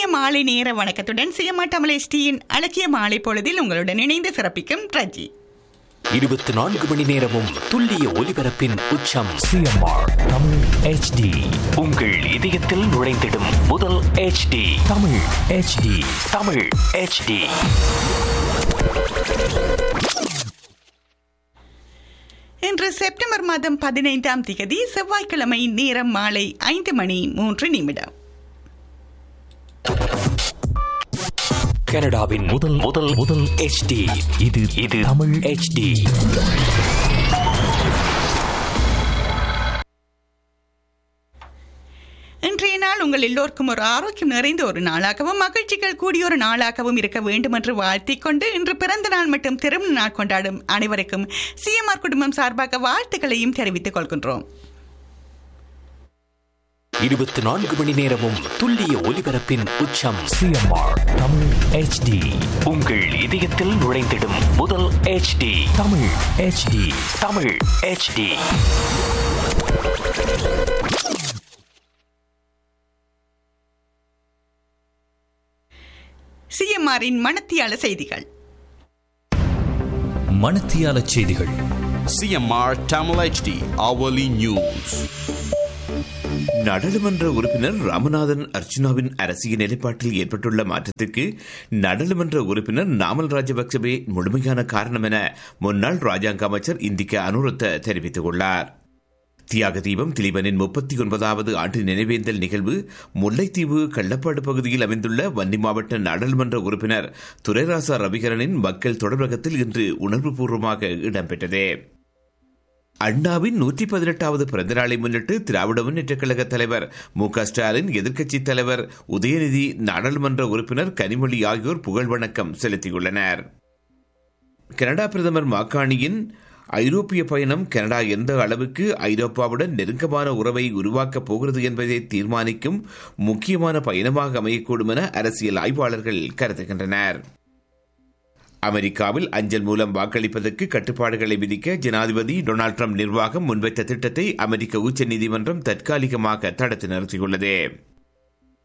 இனிய மாலை நேர வணக்கத்துடன் சிஎம்ஆ தமிழ் எஸ்டியின் அழகிய மாலை பொழுதில் உங்களுடன் இணைந்து சிறப்பிக்கும் ரஜி இருபத்தி நான்கு மணி நேரமும் துல்லிய ஒலிபரப்பின் உச்சம் சிஎம்ஆர் தமிழ் ஹெச்டி உங்கள் இதயத்தில் நுழைந்திடும் முதல் HD Tamil HD Tamil HD இன்று செப்டம்பர் மாதம் பதினைந்தாம் தேதி செவ்வாய்க்கிழமை நேரம் மாலை ஐந்து மணி மூன்று நிமிடம் கனடாவின் முதல் முதல் முதல் HD இது இது தமிழ் HD இன்றைய நாள் உங்கள் எல்லோருக்கும் ஒரு ஆரோக்கியம் நிறைந்த ஒரு நாளாகவும் மகிழ்ச்சிகள் கூடிய ஒரு நாளாகவும் இருக்க வேண்டும் என்று வாழ்த்திக் கொண்டு இன்று பிறந்த நாள் மற்றும் திருமண நாள் கொண்டாடும் அனைவருக்கும் சிஎம்ஆர் குடும்பம் சார்பாக வாழ்த்துக்களையும் தெரிவித்துக் கொள்கின்றோம் இருபத்தி நான்கு மணி நேரமும் துல்லிய ஒலிபரப்பின் உச்சம் சிஎம்ஆர் தமிழ் ஹெச்டி உங்கள் இதயத்தில் நுழைந்திடும் முதல் HD Tamil HD Tamil HD சிஎம்ஆரின் மனத்தியால செய்திகள் மணத்தியால செய்திகள் CMR Tamil HD hourly news. நாடாளுமன்ற உறுப்பினர் ராமநாதன் அர்ச்சுனாவின் அரசியல் நிலைப்பாட்டில் ஏற்பட்டுள்ள மாற்றத்திற்கு நாடாளுமன்ற உறுப்பினர் நாமல் ராஜபக்சவே முழுமையான காரணம் என முன்னாள் ராஜாங்க அமைச்சர் இந்திக்க அனுரத்த தெரிவித்துள்ளார் தியாக தீபம் திலீபனின் முப்பத்தி ஒன்பதாவது ஆண்டு நினைவேந்தல் நிகழ்வு முல்லைத்தீவு கள்ளப்பாடு பகுதியில் அமைந்துள்ள வன்னி மாவட்ட நாடாளுமன்ற உறுப்பினர் துரைராசா ரவிகரனின் மக்கள் தொடர்பகத்தில் இன்று உணர்வுபூர்வமாக இடம்பெற்றது அண்ணாவின் நூற்றி பதினெட்டாவது பிறந்த நாளை முன்னிட்டு திராவிட முன்னேற்றக் கழக தலைவர் மு க ஸ்டாலின் எதிர்க்கட்சித் தலைவர் உதயநிதி நாடாளுமன்ற உறுப்பினர் கனிமொழி ஆகியோர் புகழ் வணக்கம் செலுத்தியுள்ளனர் கனடா பிரதமர் மாக்காணியின் ஐரோப்பிய பயணம் கனடா எந்த அளவுக்கு ஐரோப்பாவுடன் நெருக்கமான உறவை உருவாக்கப் போகிறது என்பதை தீர்மானிக்கும் முக்கியமான பயணமாக அமையக்கூடும் என அரசியல் ஆய்வாளர்கள் கருதுகின்றனர் அமெரிக்காவில் அஞ்சல் மூலம் வாக்களிப்பதற்கு கட்டுப்பாடுகளை விதிக்க ஜனாதிபதி டொனால்டு ட்ரம்ப் நிர்வாகம் முன்வைத்த திட்டத்தை அமெரிக்க உச்சநீதிமன்றம் தற்காலிகமாக தடுத்து நிறுத்தியுள்ளது